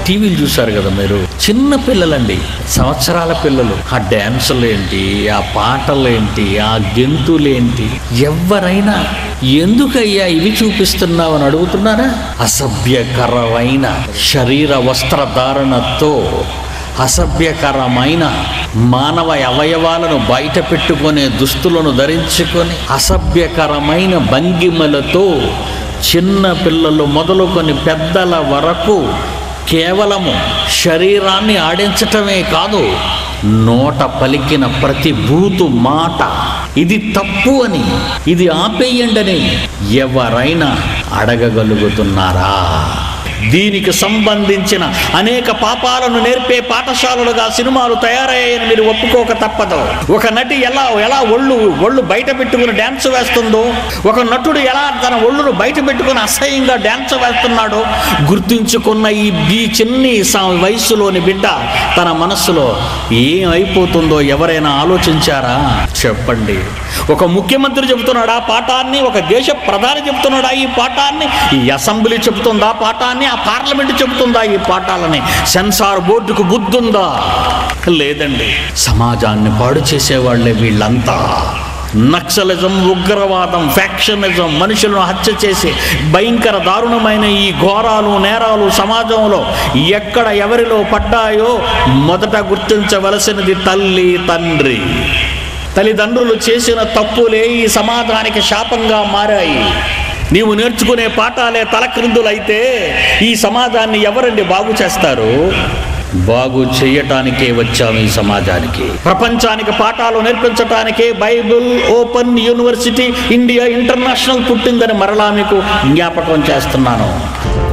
టీవీలు చూసారు కదా మీరు చిన్న పిల్లలండి సంవత్సరాల పిల్లలు ఆ డ్యాన్సులు ఏంటి ఆ పాటలు ఏంటి ఆ గెంతులేంటి ఎవరైనా ఎందుకయ్యా ఇవి చూపిస్తున్నావు అని అడుగుతున్నారా అసభ్యకరమైన శరీర వస్త్రధారణతో అసభ్యకరమైన మానవ అవయవాలను బయట పెట్టుకునే దుస్తులను ధరించుకొని అసభ్యకరమైన భంగిమలతో చిన్న పిల్లలు మొదలుకొని పెద్దల వరకు కేవలము శరీరాన్ని ఆడించటమే కాదు నోట పలికిన ప్రతి బూతు మాట ఇది తప్పు అని ఇది ఆపేయండి అని ఎవరైనా అడగగలుగుతున్నారా దీనికి సంబంధించిన అనేక పాపాలను నేర్పే పాఠశాలలుగా సినిమాలు తయారయ్యాయని మీరు ఒప్పుకోక తప్పదు ఒక నటి ఎలా ఎలా ఒళ్ళు ఒళ్ళు బయట పెట్టుకుని డ్యాన్స్ వేస్తుందో ఒక నటుడు ఎలా తన ఒళ్ళును బయట పెట్టుకుని అసహ్యంగా డ్యాన్స్ వేస్తున్నాడో గుర్తించుకున్న ఈ ఈ చిన్ని స- వయస్సులోని బిడ్డ తన మనస్సులో ఏం అయిపోతుందో ఎవరైనా ఆలోచించారా చెప్పండి ఒక ముఖ్యమంత్రి చెబుతున్నాడా పాఠాన్ని ఒక దేశ ప్రధాని చెబుతున్నాడా ఈ పాఠాన్ని ఈ అసెంబ్లీ చెబుతుందా పాఠాన్ని ఆ పార్లమెంట్ చెబుతుందా ఈ పాఠాలని సెన్సార్ బోర్డుకు బుద్ధుందా లేదండి సమాజాన్ని పాడు చేసేవాళ్లే వీళ్ళంతా నక్సలిజం ఉగ్రవాదం ఫ్యాక్షనిజం మనుషులను హత్య చేసి భయంకర దారుణమైన ఈ ఘోరాలు నేరాలు సమాజంలో ఎక్కడ ఎవరిలో పడ్డాయో మొదట గుర్తించవలసినది తల్లి తండ్రి తల్లిదండ్రులు చేసిన తప్పులే ఈ సమాజానికి శాపంగా మారాయి నీవు నేర్చుకునే పాఠాలే తలక్రిందులైతే ఈ సమాజాన్ని ఎవరండి బాగు చేస్తారు బాగు చేయటానికే వచ్చాము ఈ సమాజానికి ప్రపంచానికి పాఠాలు నేర్పించటానికే Bible open university India international పుట్టిందని మరలా మీకు జ్ఞాపకం చేస్తున్నాను